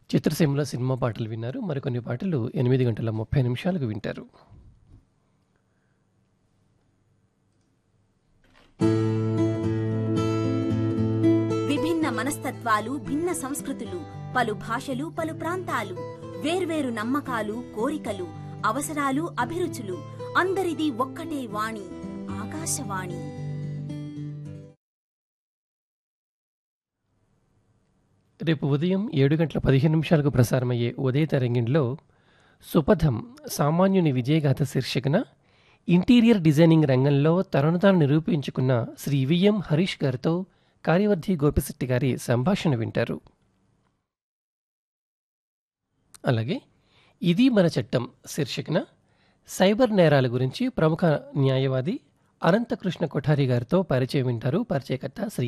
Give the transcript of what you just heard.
చిత్రసీమలో సినిమా పాటలు విన్నారు మరికొన్ని పాటలు ఎనిమిది గంటల ముప్పై నిమిషాలకు వింటారు విభిన్న మనస్తత్వాలు భిన్న సంస్కృతులు పలు భాషలు పలు ప్రాంతాలు వేర్వేరు నమ్మకాలు కోరికలు అవసరాలు అభిరుచులు అందరిది ఒక్కటే వాణి ఆకాశవాణి రేపు ఉదయం ఏడు గంటల పదిహేను నిమిషాలకు ప్రసారమయ్యే ఉదయ తరంగిణిలో సుపథం సామాన్యుని విజయగాథ శీర్షికన ఇంటీరియర్ డిజైనింగ్ రంగంలో తనను తాను నిరూపించుకున్న శ్రీ విఎం హరీష్ గారితో కార్యవర్ధి గోపిశెట్టి గారి సంభాషణ వింటారు అలాగే ఇది మన చట్టం శీర్షికన సైబర్ నేరాల గురించి ప్రముఖ న్యాయవాది అనంతకృష్ణ కొఠారి గారితో పరిచయం వింటారు పరిచయకర్త శ్రీ